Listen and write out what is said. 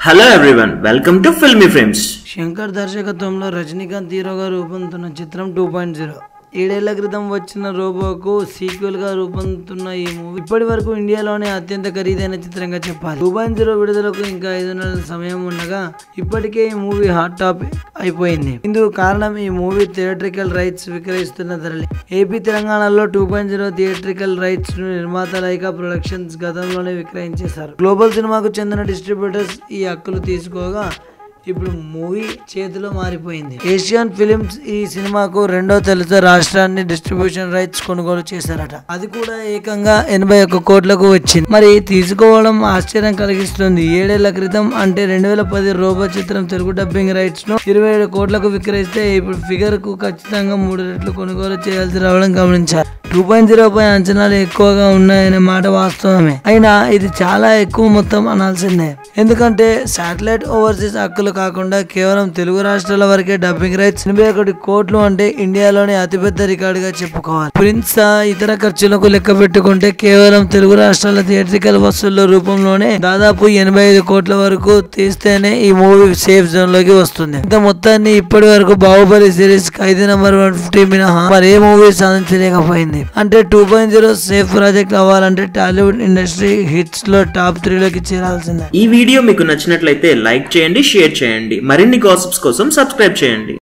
hello everyone welcome to filmy frames Shankar దర్శకత్వంలో రజనీకాంత్ హీరోగా రూపొందుతున్న చిత్రం టూ పాయింట్ జీరో ఏడేళ్ల క్రితం వచ్చిన రోబోకు సీక్వెల్ గా రూపొందుతున్న ఈ మూవీ ఇప్పటి వరకు ఇండియాలోనే అత్యంత ఖరీదైన చిత్రంగా చెప్పాలి టూ పాయింట్ జీరో విడుదలకు ఇంకా ఐదు నెలల సమయం ఉండగా ఇప్పటికే ఈ మూవీ హాట్ టాప్ అయిపోయింది ఇందుకు కారణం ఈ మూవీ థియేట్రికల్ రైట్స్ విక్రయిస్తున్న ధరలే ఏపీ తెలంగాణలో two point zero theatrical rights ను నిర్మాత లైకా ప్రొడక్షన్స్ గతంలోనే విక్రయించేశారు గ్లోబల్ సినిమాకు చెందిన డిస్ట్రిబ్యూటర్స్ ఈ హక్కులు తీసుకోగా ఇప్పుడు మూవీ చేతిలో మారిపోయింది ఏషియన్ ఫిలిమ్స్ ఈ సినిమాకు రెండో తెలుగు రాష్ట్రాన్ని డిస్ట్రిబ్యూషన్ రైట్స్ కొనుగోలు చేశారట అది కూడా ఏకంగా ఎనభై ఒక్క కోట్లకు వచ్చింది మరి తీసుకోవడం ఆశ్చర్యం కలిగిస్తుంది ఏడేళ్ల క్రితం అంటే రెండు వేల పది రోబో చిత్రం తెలుగు డబ్బింగ్ రైట్స్ ను ఇరవై ఏడు కోట్లకు విక్రయిస్తే ఇప్పుడు ఫిగర్ కు ఖచ్చితంగా మూడు రెట్లు కొనుగోలు చేయాల్సి రావడం గమనించారు టూ పాయింట్ జీరో పై అంచనాలు ఎక్కువగా ఉన్నాయనే మాట వాస్తవమే అయినా ఇది చాలా ఎక్కువ మొత్తం అనాల్సిందే ఎందుకంటే శాటిలైట్ ఓవర్సీస్ హక్కులు కాకుండా కేవలం తెలుగు రాష్ట్రాల వరకే డబ్బింగ్ రైట్స్ ఎనభై ఒకటి కోట్లు అంటే ఇండియాలోనే అతిపెద్ద రికార్డుగా చెప్పుకోవాలి ప్రిన్స్ ఆ ఇతర ఖర్చులకు లెక్క పెట్టుకుంటే కేవలం తెలుగు రాష్ట్రాల థియేట్రికల్ వసూళ్ల రూపంలోనే దాదాపు ఎనభై ఐదు కోట్ల వరకు తీస్తేనే ఈ మూవీ సేఫ్ జోన్ లోకి వస్తుంది ఇంత మొత్తాన్ని ఇప్పటి వరకు Baahubali series Khaidi number one fifty మినహా మరి ఏ మూవీ సాధించలేకపోయింది అంటే two point zero safe project అవ్వాలంటే టాలీవుడ్ ఇండస్ట్రీ హిట్స్ లో టాప్ త్రీలోకి చేరాల్సిందే ఈ వీడియో మీకు నచ్చినట్లయితే లైక్ చేయండి షేర్ చేయండి మరిన్ని గాసిప్స్ కోసం సబ్స్క్రైబ్ చేయండి